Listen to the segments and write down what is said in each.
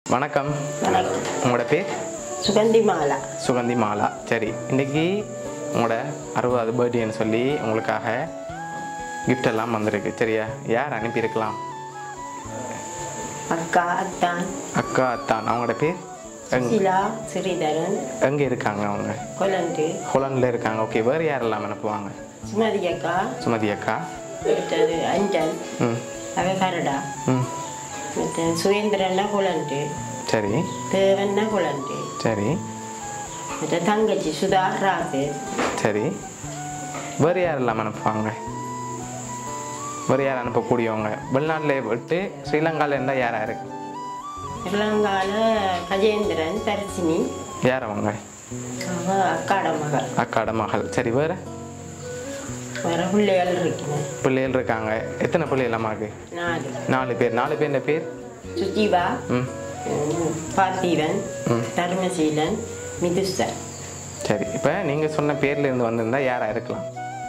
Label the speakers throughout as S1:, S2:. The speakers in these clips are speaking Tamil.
S1: வணக்கம்
S2: வணக்கம்
S1: உங்களோட பேர்
S2: சுகந்தி மாலா
S1: சுகந்தி மாலா சரி இன்னைக்கு உங்களோட அறுபதாவது பர்த்டேன்னு சொல்லி உங்களுக்காக gift எல்லாம் வந்திருக்கு சரியா யார் அனுப்பியிருக்கலாம்
S2: அக்கா அத்தான்
S1: அக்கா அத்தான் அவங்களோட பேர் எங்
S2: சுசிலா ஸ்ரீதரன்
S1: எங்கே இருக்காங்க அவங்க
S2: கொலண்டு
S1: ஹோலண்டில் இருக்காங்க ஓகே வேறு யாரெல்லாம் அனுப்புவாங்க
S2: சுமதி அக்கா
S1: சுமதி அக்கா
S2: மற்றது அஞ்சன்
S1: ம்
S2: அவ கரடா
S1: ம்
S2: மற்ற சுரேந்திரன்னா கொலண்டு
S1: சரி
S2: தேவன்னா கொலண்டு
S1: சரி
S2: மற்ற தங்கச்சி சுதா ராசு
S1: சரி வேறு யாரெல்லாம் அனுப்புவாங்க வேறு யார் அனுப்பக்கூடியவங்க வெளிநாட்டில் விட்டு ஸ்ரீலங்காவில் இருந்தால் யாராக இருக்கு
S2: இளங்கால கஜேந்திரன் தரிசினி
S1: யார் அவங்க
S2: அவ அக்காட மகள்
S1: அக்காட மகள் சரி வேறு
S2: வேற பிள்ளைகள் இருக்கணும்
S1: பிள்ளைகள் இருக்காங்க எத்தனை பிள்ளைகள் அம்மாவுக்கு
S2: நாலு
S1: நாலு பேர் நாலு பேர் பேர்
S2: சுஜீவா
S1: ம்
S2: ம், பார்த்திபன் தர்மசீலன் மிதுசன்
S1: சரி இப்போ நீங்கள் சொன்ன பேர்ல இருந்து வந்திருந்தா யாராக இருக்கலாம்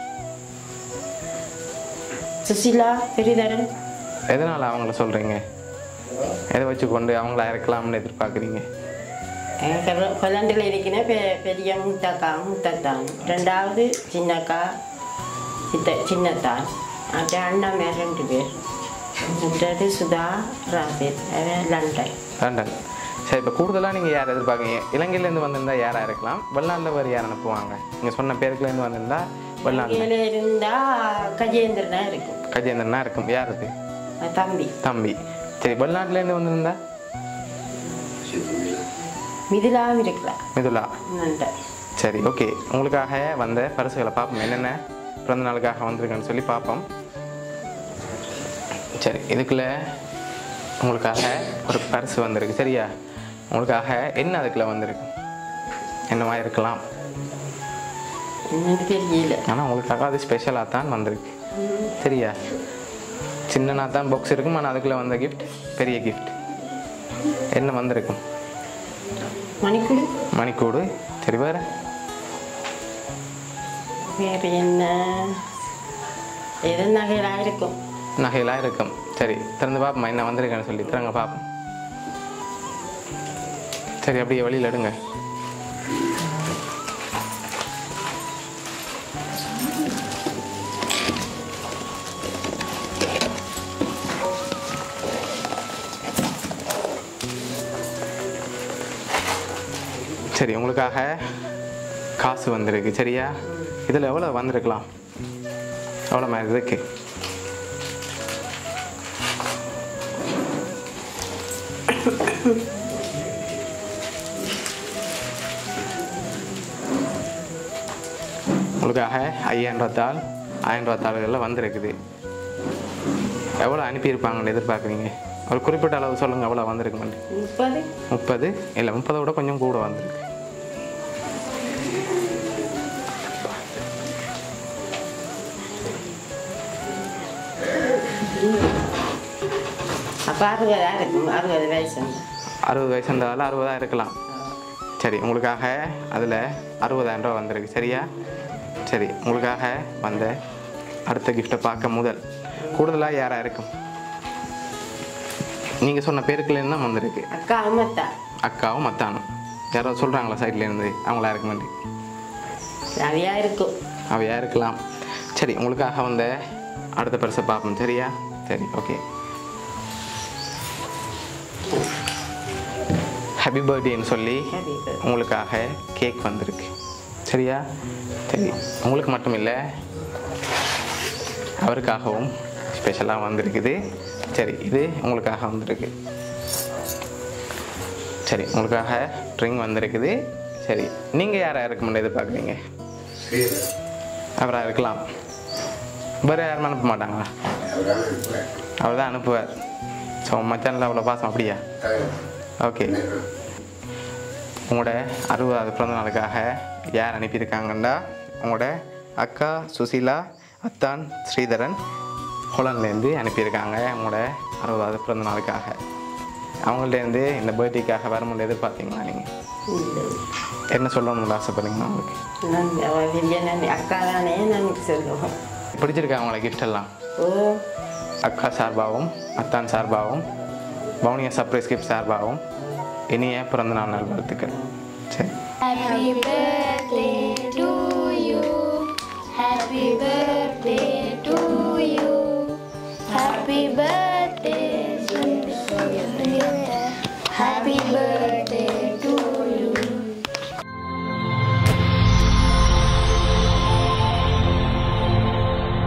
S2: சுசிலா ஸ்ரீதரன்
S1: எதனால் அவங்கள சொல்கிறீங்க எதை வச்சு கொண்டு அவங்களா இருக்கலாம்னு எதிர்பார்க்குறீங்க
S2: கொலண்டில் இருக்கிற பெ பெரிய முத்தக்கா முத்தத்தான் ரெண்டாவது சின்னக்கா சித்த சின்னத்தான் மற்ற அண்ணன் மேல் ரெண்டு பேர் மற்றது சுதா ராசித் அவன் லண்டன்
S1: லண்டன் சரி இப்போ கூடுதலாக நீங்கள் யார் எதிர்பார்க்குறீங்க இலங்கையிலேருந்து வந்திருந்தா யாராக இருக்கலாம் வெளிநாட்டில் வேறு யார் அனுப்புவாங்க நீங்கள் சொன்ன பேருக்குலேருந்து வந்திருந்தா வெளிநாட்டில்
S2: இங்கே இருந்தா கஜேந்திரனா இருக்கும்
S1: கஜேந்திரனா இருக்கும் யார் அது
S2: அவன் தம்பி
S1: தம்பி சரி வெளிநாட்டிலேருந்து வந்திருந்தா
S2: மிதிலாவும் இருக்கலாம்
S1: மிதுலா
S2: லண்டன்
S1: சரி ஓகே உங்களுக்காக வந்த பரிசுகளை பார்ப்போம் என்னென்ன பிறந்த நாளுக்காக வந்திருக்குன்னு சொல்லி பார்ப்போம் சரி இதுக்குள்ள உங்களுக்காக ஒரு பரிசு வந்திருக்கு சரியா உங்களுக்காக என்ன அதுக்குள்ள வந்திருக்கு என்னவா இருக்கலாம்
S2: என்னன்னு தெரியல
S1: ஆனால் உங்களுக்காக அது ஸ்பெஷலாக தான் வந்திருக்கு சரியா சின்னனா தான் பாக்ஸ் இருக்கும் ஆனால் அதுக்குள்ளே வந்த கிஃப்ட் பெரிய கிஃப்ட் என்ன வந்திருக்கும்
S2: மணிக்குடி
S1: மணிக்கூடு சரி வேறு
S2: வேறு என்ன எது நகைகளாக இருக்கும்
S1: நகையெல்லாம் இருக்கும் சரி திறந்து பார்ப்போம் என்ன வந்திருக்கேன்னு சொல்லி திறங்க பார்ப்போம் சரி அப்படியே வெளியில் எடுங்க சரி உங்களுக்காக காசு வந்திருக்கு சரியா இதில் எவ்வளோ வந்திருக்கலாம் எவ்வளோ மாதிரி இருக்கு உங்களுக்காக ஐயாயிரம் ரூபாத்தாள் ஆயிரம் ரூபா தாள்களில் வந்திருக்குது எவ்வளோ அனுப்பியிருப்பாங்கன்னு எதிர்பார்க்குறீங்க ஒரு குறிப்பிட்ட அளவு சொல்லுங்கள் எவ்வளோ வந்திருக்குமெண்டு
S2: முப்பது
S1: முப்பது இல்லை முப்பதை விட கொஞ்சம் கூட வந்திருக்கு
S2: அப்போ அறுபதாக இருக்கும் அறுபது வயசு இருந்தா.
S1: அறுபது வயசு இருந்தாலும் அறுபதாக இருக்கலாம் சரி உங்களுக்காக அதில் அறுபதாயிரம் ரூபா வந்திருக்கு சரியா சரி உங்களுக்காக வந்த அடுத்த கிஃப்ட்டை பார்க்க முதல் கூடுதலாக யாராக இருக்கும் நீங்கள் சொன்ன பேருக்குலேருந்து தான் வந்திருக்கு
S2: அக்கா அம்மத்தா
S1: அக்காவும் மத்தானும் யாரோ சொல்கிறாங்களா சைட்லேருந்து அவங்களா இருக்க மாட்டேன்
S2: நிறையா இருக்கும்
S1: அவையா இருக்கலாம் சரி உங்களுக்காக வந்த அடுத்த பரிசை பார்ப்போம் சரியா சரி ஓகே ஹாப்பி பர்த்டேன்னு சொல்லி
S2: Happy birthday.
S1: உங்களுக்காக கேக் வந்திருக்கு சரியா சரி உங்களுக்கு மட்டும் இல்லை அவருக்காகவும் ஸ்பெஷலாக வந்திருக்குது சரி இது உங்களுக்காக வந்திருக்கு சரி உங்களுக்காக ட்ரிங்க் வந்திருக்குது சரி நீங்கள் யாராக இருக்குமென்னு எதிர்பார்க்குறீங்க அவராக இருக்கலாம் வேறு யாரும் அனுப்ப மாட்டாங்களா அவர் தான் அனுப்புவார் ஸோ மச்சானில் அவ்வளோ பாசம் அப்படியா ஓகே உங்களோட அறுபதாவது பிறந்த நாளுக்காக யார் அனுப்பியிருக்காங்கன்னா உங்களோட அக்கா சுசீலா அத்தான் ஸ்ரீதரன் ஹோலண்ட்லேருந்து அனுப்பியிருக்காங்க உங்களோட அறுபதாவது பிறந்த நாளுக்காக அவங்கள்ட்டேருந்து இந்த பர்த்டேக்காக வரும்போது எதிர்பார்த்தீங்களா நீங்கள்
S2: இல்லை
S1: என்ன சொல்லணும்னு ஆசைப்படுறீங்களா உங்களுக்கு
S2: நன்றி அவ பெரிய நன்றி அக்கா தானே நன்றி சொல்லுவோம்
S1: பிடிச்சிருக்கா அவங்கள gift எல்லாம்
S2: ஓ
S1: அக்கா சார்பாகவும் அத்தான் சார்பாகவும் பவுனியா சர்ப்ரைஸ் கிஃப்ட் சார்பாகவும் இனிய பிறந்த நாள் நாள் வாழ்த்துக்கள் சரி
S3: Happy birthday to you. Happy birthday to you. Happy birthday. Happy birthday.